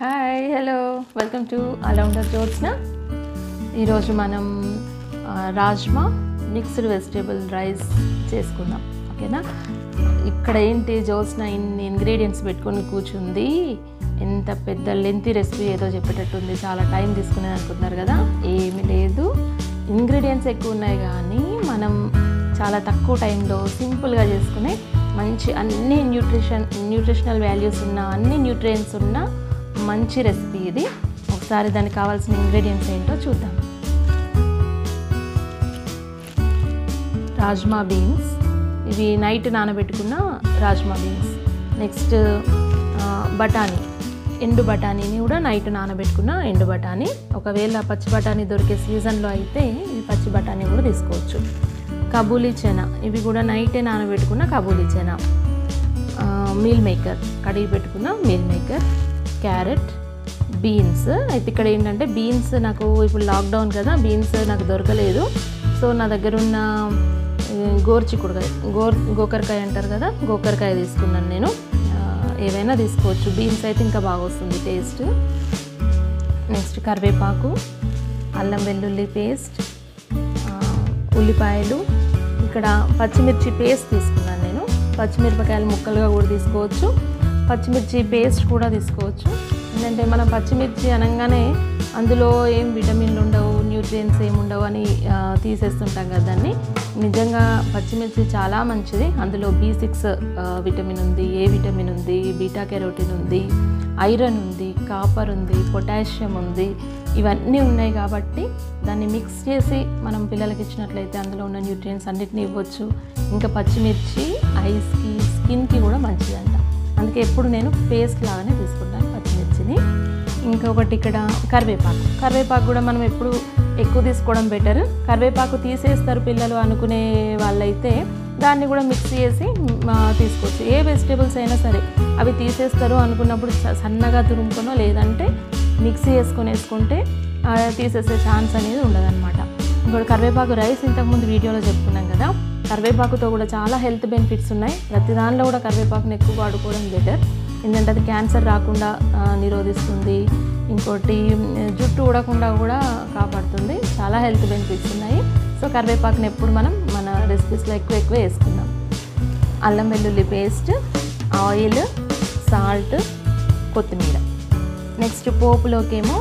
Hi hello welcome to allrounder Jyotsna ఈరోజు మనం ఆ, రాజ్మా మిక్స్డ్ వెజిటేబుల్ రైస్ చేసుకుందాం ఓకేనా ఇక్కడ ఏంటి జ్యోత్స్న ఇన్ని ఇంగ్రీడియంట్స్ పెట్టుకొని కూర్చుంది ఎంత పెద్ద లెంతీ రెసిపీ ఏదో చెప్పేటట్టుంది చాలా టైం తీసుకునేది అనుకుంటున్నారు కదా ఏమీ లేదు ఇంగ్రీడియంట్స్ ఎక్కువ ఉన్నాయి కానీ మనం చాలా తక్కువ టైంలో సింపుల్గా చేసుకునే మంచి అన్ని న్యూట్రిషన్ న్యూట్రిషనల్ వాల్యూస్ ఉన్న అన్ని న్యూట్రియంట్స్ ఉన్న మంచి రెసిపీ ఇది ఒకసారి దానికి కావాల్సిన ఇంగ్రీడియంట్స్ ఏంటో చూద్దాం రాజ్మా బీన్స్ ఇవి నైట్ నానబెట్టుకున్న రాజ్మా బీన్స్ నెక్స్ట్ బఠానీ ఎండు బఠానీని కూడా నైట్ నానబెట్టుకున్న ఎండు బఠానీ ఒకవేళ పచ్చి బఠానీ దొరికే సీజన్లో అయితే ఇది పచ్చి బఠానీ కూడా తీసుకోవచ్చు కబూలీ చెనా ఇవి కూడా నైటే నానబెట్టుకున్న కబూలీ చెనా మీల్ మేకర్ కడిగి పెట్టుకున్న మీల్ మేకర్ క్యారెట్ బీన్స్ అయితే ఇక్కడ ఏంటంటే బీన్స్ నాకు ఇప్పుడు లాక్డౌన్ కదా బీన్స్ నాకు దొరకలేదు సో నా దగ్గర ఉన్న ఆ, గోర్చిక్కుడుకాయ గోర్ గోకరకాయ అంటారు కదా గోకరకాయ తీసుకున్నాను నేను ఆ, ఏవైనా తీసుకోవచ్చు బీన్స్ అయితే ఇంకా బాగా వస్తుంది టేస్ట్ నెక్స్ట్ కరివేపాకు అల్లం వెల్లుల్లి పేస్ట్ ఆ, ఉల్లిపాయలు ఇక్కడ పచ్చిమిర్చి పేస్ట్ తీసుకున్నాను నేను పచ్చిమిరపకాయలు ముక్కలుగా కూడా తీసుకోవచ్చు పచ్చిమిర్చి పేస్ట్ కూడా తీసుకోవచ్చు ఎందుకంటే మనం పచ్చిమిర్చి అనగానే అందులో ఏం విటమిన్లు ఉండవు న్యూట్రియంట్స్ ఏమి ఉండవు అని ఆ, తీసేస్తుంటాం కదా దాన్ని నిజంగా పచ్చిమిర్చి చాలా మంచిది అందులో బి సిక్స్ విటమిన్ ఉంది ఏ విటమిన్ ఉంది బీటా కెరోటిన్ ఉంది ఐరన్ ఉంది కాపర్ ఉంది పొటాషియం ఉంది ఇవన్నీ ఉన్నాయి కాబట్టి దాన్ని మిక్స్ చేసి మనం పిల్లలకి ఇచ్చినట్లయితే అందులో ఉన్న న్యూట్రియంట్స్ అన్నిటిని ఇవ్వచ్చు ఇంకా పచ్చిమిర్చి ఐస్కి స్కిన్కి కూడా మంచిదంట అందుకే ఎప్పుడు నేను పేస్ట్ లాగానే తీసుకుంటాను పచ్చిమిర్చిని ఇంకొకటి ఇక్కడ కరివేపాకు కరివేపాకు కూడా మనం ఎప్పుడు ఎక్కువ తీసుకోవడం బెటర్ కరివేపాకు తీసేస్తారు పిల్లలు అనుకునే వాళ్ళైతే దాన్ని కూడా మిక్స్ చేసి మ్, ఆ, తీసుకోవచ్చు ఏ వెజిటేబుల్స్ అయినా సరే అవి తీసేస్తారు అనుకున్నప్పుడు స- సన్నగా తురుముకొనో లేదంటే మిక్సీ వేసుకొని వేసుకుంటే ఆ, తీసేసే ఛాన్స్ అనేది ఉండదన్నమాట ఇంకోటి కరివేపాకు రైస్ ఇంతకుముందు వీడియోలో చెప్పుకున్నాం కదా కరివేపాకుతో కూడా చాలా హెల్త్ బెనిఫిట్స్ ఉన్నాయి ప్రతి దానిలో కూడా కరివేపాకుని ఎక్కువ వాడుకోవడం బెటర్ ఎందుకంటే అది క్యాన్సర్ రాకుండా ఆ, నిరోధిస్తుంది ఇంకోటి మ్, జుట్టు ఊడకుండా కూడా కాపాడుతుంది చాలా హెల్త్ బెనిఫిట్స్ ఉన్నాయి సో కరివేపాకుని ఎప్పుడు మనం మన రెసిపీస్లో ఎక్కువ ఎక్కువ వేసుకుందాం అల్లం వెల్లుల్లి పేస్ట్ ఆయిల్ సాల్ట్ కొత్తిమీర నెక్స్ట్ పోపులోకేమో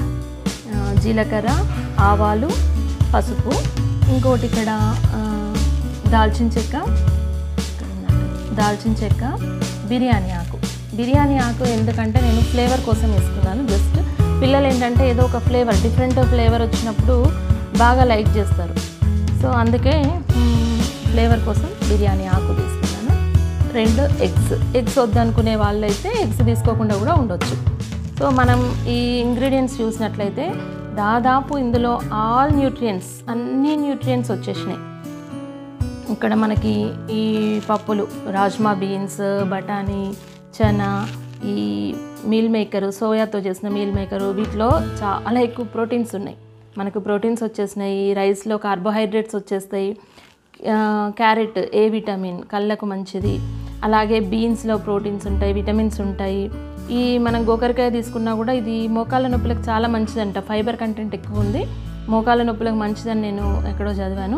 ఆ, జీలకర్ర ఆవాలు పసుపు ఇంకోటి ఇక్కడ ఆ, దాల్చిన చెక్క ఇక్కడ ఉందండి. దాల్చిన చెక్క బిర్యానీ ఆకు బిర్యానీ ఆకు ఎందుకంటే నేను ఫ్లేవర్ కోసం వేసుకున్నాను జస్ట్ పిల్లలు ఏంటంటే ఏదో ఒక ఫ్లేవర్ డిఫరెంట్ ఫ్లేవర్ వచ్చినప్పుడు బాగా లైక్ చేస్తారు సో అందుకే ఫ్లేవర్ కోసం బిర్యానీ ఆకు తీసుకున్నాను రెండు ఎగ్స్ ఎగ్స్ వద్దనుకునే వాళ్ళైతే ఎగ్స్ తీసుకోకుండా కూడా ఉండొచ్చు సో మనం ఈ ఇంగ్రీడియంట్స్ చూసినట్లయితే దాదాపు ఇందులో ఆల్ న్యూట్రియంట్స్ అన్ని న్యూట్రియంట్స్ వచ్చేసినాయి ఇక్కడ మనకి ఈ పప్పులు రాజ్మా బీన్స్ బఠానీ చనా ఈ మీల్ మేకరు సోయాతో చేసిన మీల్ మేకరు వీటిలో చాలా ఎక్కువ ప్రోటీన్స్ ఉన్నాయి మనకు ప్రోటీన్స్ వచ్చేసినాయి రైస్లో కార్బోహైడ్రేట్స్ వచ్చేస్తాయి ఆ, క్యారెట్ ఏ విటమిన్ కళ్ళకు మంచిది అలాగే బీన్స్లో ప్రోటీన్స్ ఉంటాయి విటమిన్స్ ఉంటాయి ఈ మనం గోకరకాయ తీసుకున్నా కూడా ఇది మోకాళ్ళ నొప్పులకు చాలా మంచిదంట ఫైబర్ కంటెంట్ ఎక్కువ ఉంది మోకాళ్ళ నొప్పులకు మంచిదని నేను ఎక్కడో చదివాను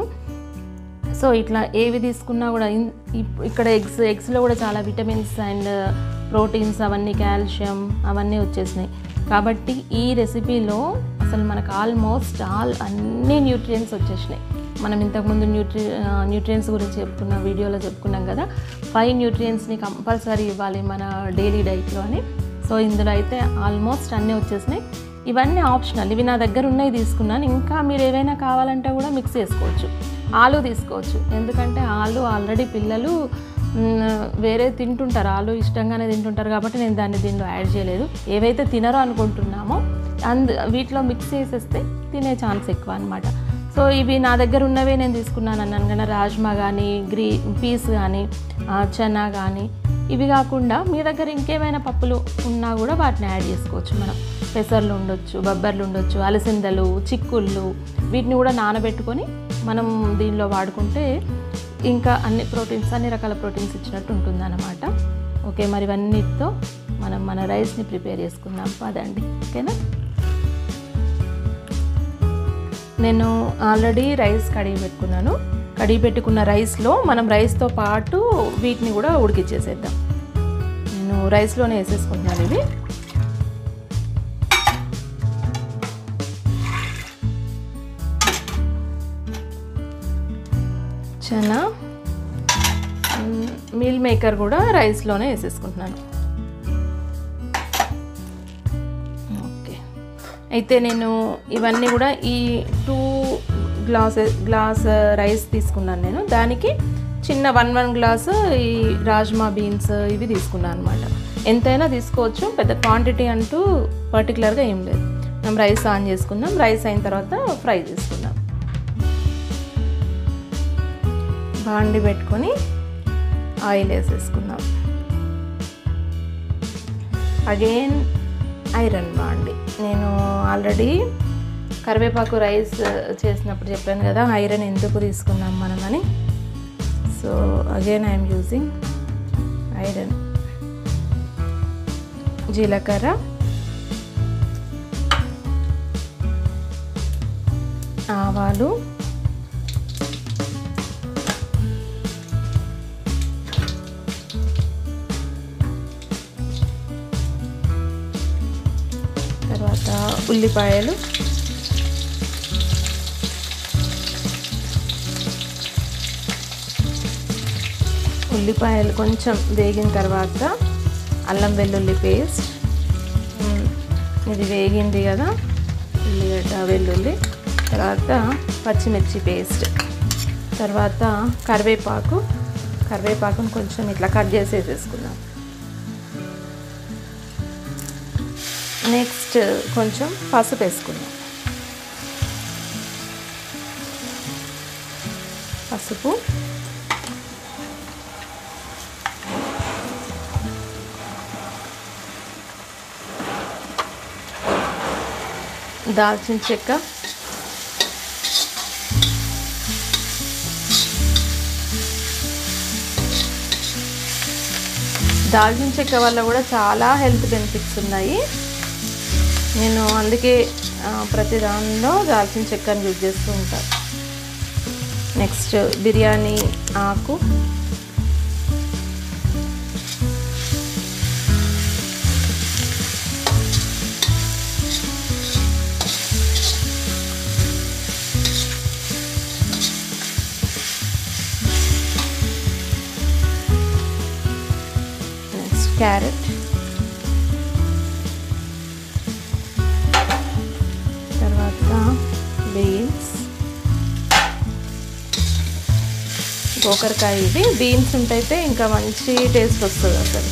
సో ఇట్లా ఏవి తీసుకున్నా కూడా ఇన్- ఇప్- ఇక్కడ ఎగ్స్ ఎగ్స్లో కూడా చాలా విటమిన్స్ అండ్ ప్రోటీన్స్ అవన్నీ కాల్షియం అవన్నీ వచ్చేసినాయి కాబట్టి ఈ రెసిపీలో అసలు మనకు ఆల్మోస్ట్ ఆల్ అన్ని న్యూట్రియంట్స్ వచ్చేసినాయి మనం ఇంతకుముందు న్యూట్రి న్యూట్రియంట్స్ గురించి చెప్పుకున్న వీడియోలో చెప్పుకున్నాం కదా ఫైవ్ న్యూట్రియంట్స్ని కంపల్సరీ ఇవ్వాలి మన డైలీ డైట్లో అని సో ఇందులో అయితే ఆల్మోస్ట్ అన్నీ వచ్చేసినాయి ఇవన్నీ ఆప్షనల్ ఇవి నా దగ్గర ఉన్నాయి తీసుకున్నాను ఇంకా మీరు ఏవైనా కావాలంటే కూడా మిక్స్ చేసుకోవచ్చు ఆలు తీసుకోవచ్చు ఎందుకంటే ఆలు ఆల్రెడీ పిల్లలు మ్, వేరే తింటుంటారు ఆలు ఇష్టంగానే తింటుంటారు కాబట్టి నేను దాన్ని దీనిలో యాడ్ చేయలేదు ఏవైతే తినరో అనుకుంటున్నామో అందు వీటిలో మిక్స్ చేసేస్తే తినే ఛాన్స్ ఎక్కువ అనమాట సో ఇవి నా దగ్గర ఉన్నవే నేను తీసుకున్నాను అన్నాను కదా రాజ్మా కానీ గ్రీ పీస్ కానీ చనా కానీ ఇవి కాకుండా మీ దగ్గర ఇంకేమైనా పప్పులు ఉన్నా కూడా వాటిని యాడ్ చేసుకోవచ్చు మనం పెసర్లు ఉండొచ్చు బొబ్బర్లు ఉండొచ్చు అలసిందలు చిక్కుళ్ళు వీటిని కూడా నానబెట్టుకొని మనం దీనిలో వాడుకుంటే ఇంకా అన్ని ప్రోటీన్స్ అన్ని రకాల ప్రోటీన్స్ ఇచ్చినట్టు ఉంటుంది ఓకే మరి ఇవన్నిటితో మనం మన రైస్ని ప్రిపేర్ చేసుకుందాం పదండి ఓకేనా నేను ఆల్రెడీ రైస్ కడిగి పెట్టుకున్నాను కడిగి పెట్టుకున్న రైస్లో మనం రైస్తో పాటు వీటిని కూడా ఉడికిచ్చేసేద్దాం నేను రైస్లోనే వేసేసుకుంటున్నాను ఇవి చనా మీల్ మేకర్ కూడా రైస్లోనే వేసేసుకుంటున్నాను ఓకే అయితే నేను ఇవన్నీ కూడా ఈ టూ గ్లాస్ గ్లాస్ రైస్ తీసుకున్నాను నేను దానికి చిన్న వన్ వన్ గ్లాస్ ఈ రాజ్మా బీన్స్ ఇవి తీసుకున్నాను అనమాట ఎంతైనా తీసుకోవచ్చు పెద్ద క్వాంటిటీ అంటూ పర్టికులర్గా ఏం లేదు మనం రైస్ ఆన్ చేసుకుందాం రైస్ అయిన తర్వాత ఫ్రై చేసుకుందాం బాండి పెట్టుకొని ఆయిల్ వేసేసుకుందాం అగైన్ ఐరన్ బాండి నేను ఆల్రెడీ కరివేపాకు రైస్ చేసినప్పుడు చెప్పాను కదా ఐరన్ ఎందుకు తీసుకున్నాం మనమని so again I'm using iron జీలకర్ర ఆవాలు తర్వాత ఉల్లిపాయలు ఉల్లిపాయలు కొంచెం వేగిన తర్వాత అల్లం వెల్లుల్లి పేస్ట్ ఉమ్, ఇది వేగింది కదా ఉల్లిగడ్డ వెల్లుల్లి తర్వాత పచ్చిమిర్చి పేస్ట్ తర్వాత కరివేపాకు కరివేపాకును కొంచెం ఇట్లా కట్ చేసి వేసేసుకుందాం నెక్స్ట్ కొంచెం పసుపు వేసుకుందాం పసుపు దాల్చిన చెక్క దాల్చిన చెక్క వల్ల కూడా చాలా హెల్త్ బెనిఫిట్స్ ఉన్నాయి నేను అందుకే ఆ, ప్రతి దానిలో దాల్చిన చెక్కని యూజ్ చేస్తూ ఉంటాను నెక్స్ట్ బిర్యానీ ఆకు నెక్స్ట్ క్యారెట్ తర్వాత బీన్స్ గోకరకాయ ఇది బీన్స్ ఉంటైతే ఇంకా మంచి టేస్ట్ వస్తుంది అసలు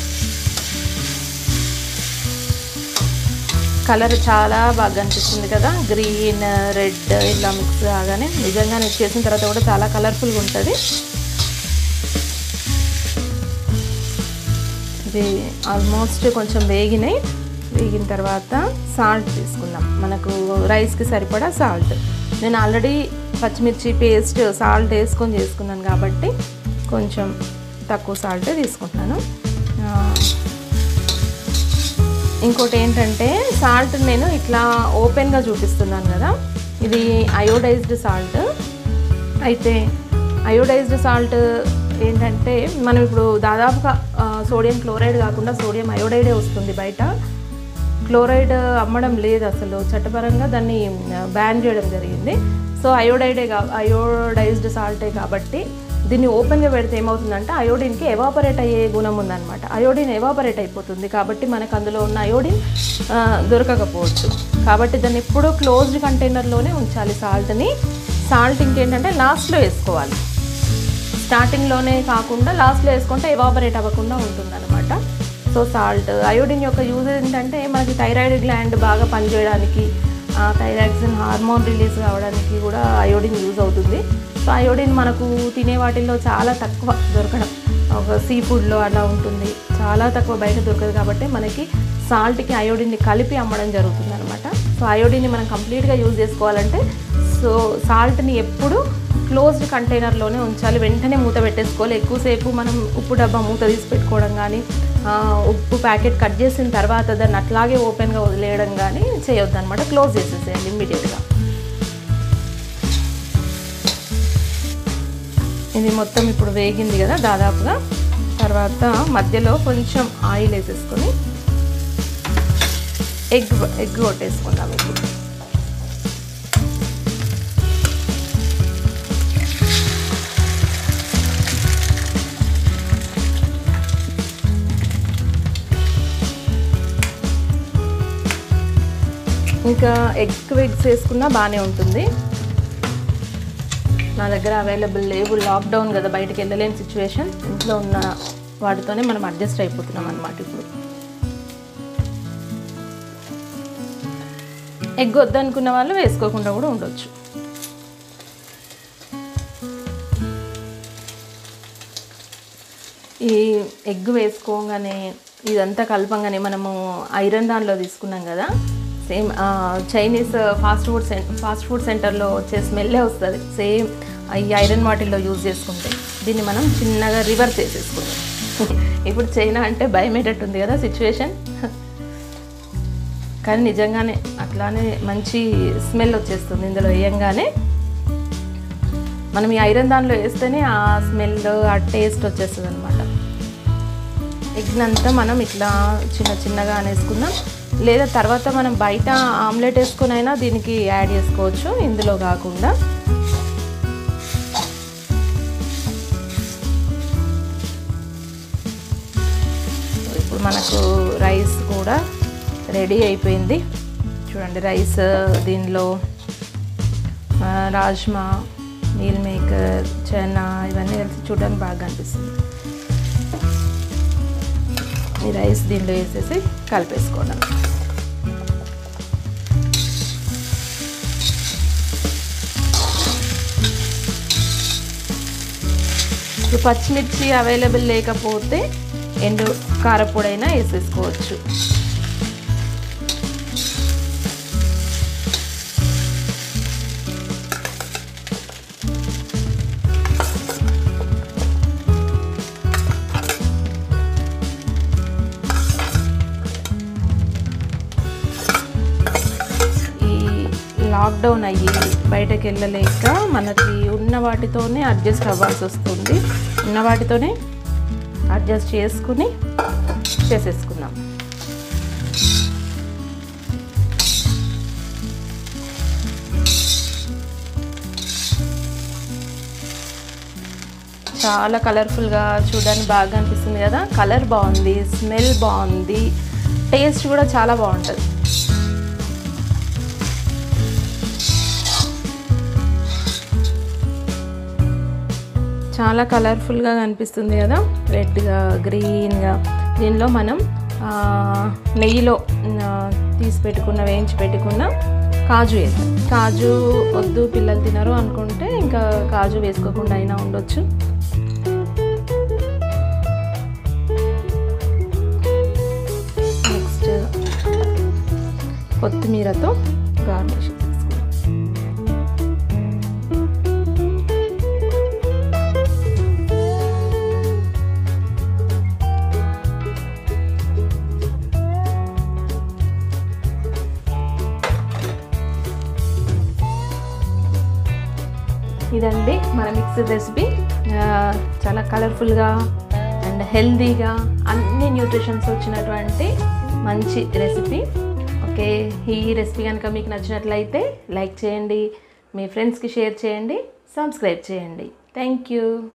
కలర్ చాలా బాగా అనిపిస్తుంది కదా గ్రీన్ రెడ్ ఇలా మిక్స్ కాగానే నిజంగా నేను చేసిన తర్వాత కూడా చాలా కలర్ఫుల్గా ఉంటుంది ఇది ఆల్మోస్ట్ కొంచెం వేగినాయి వేగిన తర్వాత సాల్ట్ తీసుకుందాం మనకు రైస్కి సరిపడా సాల్ట్ నేను ఆల్రెడీ పచ్చిమిర్చి పేస్ట్ సాల్ట్ వేసుకొని చేసుకున్నాను కాబట్టి కొంచెం తక్కువ సాల్ట్ తీసుకుంటున్నాను ఆ, ఇంకోటి ఏంటంటే సాల్ట్ నేను ఇట్లా ఓపెన్గా చూపిస్తున్నాను కదా ఇది అయోడైజ్డ్ సాల్ట్ అయితే అయోడైజ్డ్ సాల్ట్ ఏంటంటే మనం ఇప్పుడు దాదాపుగా ఆ, సోడియం క్లోరైడ్ కాకుండా సోడియం అయోడైడే వస్తుంది బయట క్లోరైడ్ అమ్మడం లేదు అసలు చట్టపరంగా దాన్ని బ్యాన్ చేయడం జరిగింది సో అయోడైడే కా అయోడైజ్డ్ సాల్టే కాబట్టి దీన్ని ఓపెన్గా పెడితే ఏమవుతుందంటే అయోడిన్కి ఎవాపరేట్ అయ్యే గుణం ఉందన్నమాట అయోడిన్ ఎవాపరేట్ అయిపోతుంది కాబట్టి మనకు అందులో ఉన్న అయోడిన్ ఆ, దొరకకపోవచ్చు కాబట్టి దాన్ని ఎప్పుడూ క్లోజ్డ్ కంటైనర్లోనే ఉంచాలి సాల్ట్ని సాల్ట్ ఇంకేంటంటే లాస్ట్లో వేసుకోవాలి స్టార్టింగ్లోనే కాకుండా లాస్ట్లో వేసుకుంటే ఎవాపరేట్ అవ్వకుండా ఉంటుందన్నమాట సో సాల్ట్ అయోడిన్ యొక్క యూజ్ ఏంటంటే మనకి థైరాయిడ్ గ్లాండ్ బాగా పనిచేయడానికి థైరాక్సిన్ హార్మోన్ రిలీజ్ కావడానికి కూడా అయోడిన్ యూజ్ అవుతుంది సో అయోడిన్ మనకు తినే వాటిల్లో చాలా తక్కువ దొరకడం ఒక సీ ఫుడ్లో అలా ఉంటుంది చాలా తక్కువ బయట దొరకదు కాబట్టి మనకి సాల్ట్కి అయోడిన్ని కలిపి అమ్మడం జరుగుతుంది అనమాట సో అయోడిన్ని మనం కంప్లీట్గా యూజ్ చేసుకోవాలంటే సో సాల్ట్ని ఎప్పుడు క్లోజ్డ్ కంటైనర్లోనే ఉంచాలి వెంటనే మూత పెట్టేసుకోవాలి ఎక్కువసేపు మనం ఉప్పు డబ్బా మూత తీసి పెట్టుకోవడం కానీ ఆ, ఉప్పు ప్యాకెట్ కట్ చేసిన తర్వాత దాన్ని అట్లాగే ఓపెన్గా వదిలేయడం కానీ చేయొద్దు అనమాట క్లోజ్ చేసేసేయండి ఇమ్మీడియట్గా ఇది మొత్తం ఇప్పుడు వేగింది కదా దాదాపుగా తర్వాత మధ్యలో కొంచెం ఆయిల్ వేసేసుకొని ఎగ్ ఎగ్ కొట్టేసుకుందాం ఇప్పుడు ఇంకా ఎగ్ ఎగ్స్ వేసుకున్నా బాగానే ఉంటుంది నా దగ్గర అవైలబుల్ లేవు లాక్డౌన్ కదా బయటకు వెళ్ళలేని సిచ్యువేషన్ ఇంట్లో ఉన్న వాటితోనే మనం అడ్జస్ట్ అయిపోతున్నాం అనమాట ఇప్పుడు ఎగ్ వద్దనుకున్న వాళ్ళు వేసుకోకుండా కూడా ఉండొచ్చు ఈ ఎగ్ వేసుకోగానే ఇదంతా కలపంగానే మనము ఐరన్ దానిలో తీసుకున్నాం కదా సేమ్ చైనీస్ ఫాస్ట్ ఫుడ్ సెం ఫాస్ట్ ఫుడ్ సెంటర్లో వచ్చే స్మెల్లే వస్తుంది సేమ్ ఈ ఐరన్ వాటిల్లో యూజ్ చేసుకుంటే దీన్ని మనం చిన్నగా రివర్స్ చేసేసుకుందాం ఇప్పుడు చైనా అంటే భయమేటట్టుంది కదా సిచ్యువేషన్ కానీ నిజంగానే అట్లానే మంచి స్మెల్ వచ్చేస్తుంది ఇందులో వేయంగానే మనం ఈ ఐరన్ దానిలో వేస్తేనే ఆ స్మెల్ ఆ టేస్ట్ వచ్చేస్తుంది అనమాట ఎగ్నంతా మనం ఇట్లా చిన్న చిన్నగా అనేసుకుందాం లేదా తర్వాత మనం బయట ఆమ్లెట్ వేసుకొని అయినా దీనికి యాడ్ చేసుకోవచ్చు ఇందులో కాకుండా ఇప్పుడు మనకు రైస్ కూడా రెడీ అయిపోయింది చూడండి రైస్ దీనిలో ఆ, రాజ్మా మీల్ మేకర్ చెనా ఇవన్నీ కలిసి చూడడానికి బాగా అనిపిస్తుంది ఈ రైస్ దీనిలో వేసేసి కలిపేసుకోవడం ఇప్పుడు పచ్చిమిర్చి అవైలబుల్ లేకపోతే ఎండు కారపొడైనా వేసేసుకోవచ్చు ఈ లాక్డౌన్ అయ్యి బయటకు వెళ్ళలేక మనకి ఉన్న వాటితోనే అడ్జస్ట్ అవ్వాల్సి వస్తుంది ఉన్న వాటితోనే అడ్జస్ట్ చేసుకుని చేసేసుకున్నాం చాలా కలర్ఫుల్గా చూడడానికి బాగా అనిపిస్తుంది కదా కలర్ బాగుంది స్మెల్ బాగుంది టేస్ట్ కూడా చాలా బాగుంటుంది చాలా కలర్ఫుల్గా కనిపిస్తుంది కదా రెడ్గా గ్రీన్గా దీనిలో మనం ఆ, నెయ్యిలో ఆ, తీసి పెట్టుకున్న వేయించి పెట్టుకున్న కాజు వేస్తాం కాజు వద్దు పిల్లలు తినరు అనుకుంటే ఇంకా కాజు వేసుకోకుండా అయినా ఉండొచ్చు నెక్స్ట్ కొత్తిమీరతో గార్నిష్ చేసుకుందాం ఇదండి మన మిక్స్డ్ రెసిపీ చాలా కలర్ఫుల్గా అండ్ హెల్దీగా అన్ని న్యూట్రిషన్స్ వచ్చినటువంటి మంచి రెసిపీ ఓకే ఈ రెసిపీ కనుక మీకు నచ్చినట్లయితే లైక్ చేయండి మీ ఫ్రెండ్స్కి షేర్ చేయండి సబ్స్క్రైబ్ చేయండి థ్యాంక్ యూ